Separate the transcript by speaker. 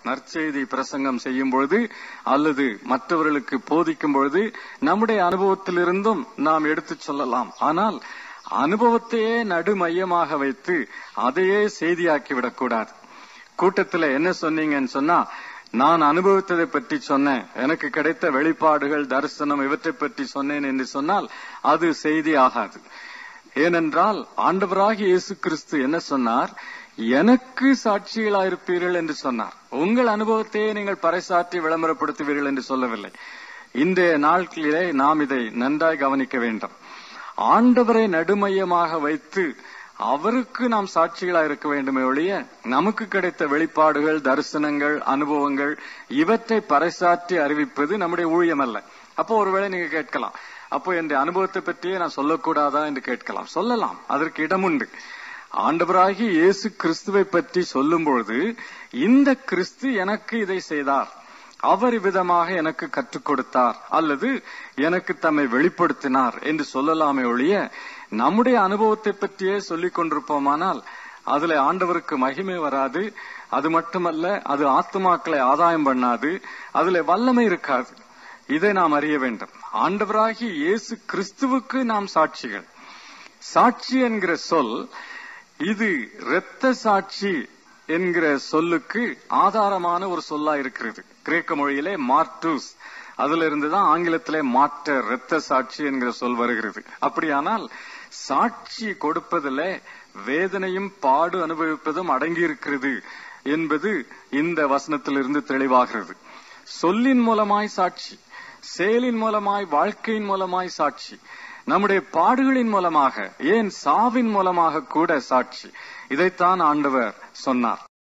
Speaker 1: நற்செய்தி பிரசங்கம் செய்யும் பொழுது அல்லது மற்றவர்களுக்கு போதிக்கும் பொழுது நம்முடைய அனுபவத்திலிருந்தும் நாம் எடுத்துச் சொல்லலாம் ஆனால் அனுபவத்தையே நடுமையமாக வைத்து அதையே செய்தியாக்கி விடக்கூடாது கூட்டத்துல என்ன சொன்னீங்கன்னு சொன்னா நான் அனுபவித்ததை பற்றி சொன்னேன் எனக்கு கிடைத்த வெளிப்பாடுகள் தரிசனம் இவற்றை பற்றி சொன்னேன் என்று சொன்னால் அது செய்தி ஆகாது ஏனென்றால் ஆண்டவராகிய இயேசு கிறிஸ்து என்ன சொன்னார் எனக்கு சாட்சிகளாயிருப்பீர்கள் என்று சொன்னார் உங்கள் அனுபவத்தையே நீங்கள் பறைசாற்றி விளம்பரப்படுத்துவீர்கள் என்று சொல்லவில்லை இன்றைய நாட்களிலே நாம் இதை நன்றாய் கவனிக்க வேண்டும் ஆண்டவரை நடுமையமாக வைத்து அவருக்கு நாம் சாட்சிகளா இருக்க வேண்டுமே ஒழிய நமக்கு கிடைத்த வெளிப்பாடுகள் தரிசனங்கள் அனுபவங்கள் இவற்றை பறைசாற்றி அறிவிப்பது நம்முடைய ஊழியம் அல்ல அப்போ ஒருவேளை நீங்க கேட்கலாம் அப்போ என் அனுபவத்தை பற்றியே நான் சொல்லக்கூடாதா என்று கேட்கலாம் சொல்லலாம் அதற்கு இடம் உண்டு ஆண்டவராகி இயேசு கிறிஸ்துவை பற்றி சொல்லும் பொழுது இந்த கிறிஸ்து எனக்கு இதை செய்தார் அவர் விதமாக எனக்கு கற்றுக் கொடுத்தார் அல்லது எனக்கு தம்மை வெளிப்படுத்தினார் என்று சொல்லலாமே ஒழிய நம்முடைய அனுபவத்தை பற்றியே சொல்லிக் கொண்டிருப்போமானால் அதுல ஆண்டவருக்கு மகிமை வராது அது மட்டுமல்ல அது ஆத்துமாக்களை ஆதாயம் பண்ணாது அதுல வல்லமை இருக்காது இதை நாம் அறிய வேண்டும் ஆண்டவராகி இயேசு கிறிஸ்துவுக்கு நாம் சாட்சிகள் சாட்சி என்கிற சொல் இது இரத்த சாட்சி என்கிற சொல்லுக்கு ஆதாரமான ஒரு சொல்லா இருக்கிறது கிரேக்க மொழியிலே மார்டூஸ் அதுல இருந்துதான் ஆங்கிலத்திலே மாற்ற இரத்த சாட்சி என்கிற சொல் வருகிறது அப்படியானால் சாட்சி கொடுப்பதில் வேதனையும் பாடு அனுபவிப்பதும் அடங்கி இருக்கிறது என்பது இந்த வசனத்திலிருந்து தெளிவாகிறது சொல்லின் மூலமாய் சாட்சி செயலின் மூலமாய் வாழ்க்கையின் மூலமாய் சாட்சி நம்முடைய பாடுகளின் மூலமாக ஏன் சாவின் மூலமாக கூட சாட்சி இதைத்தான் ஆண்டவர் சொன்னார்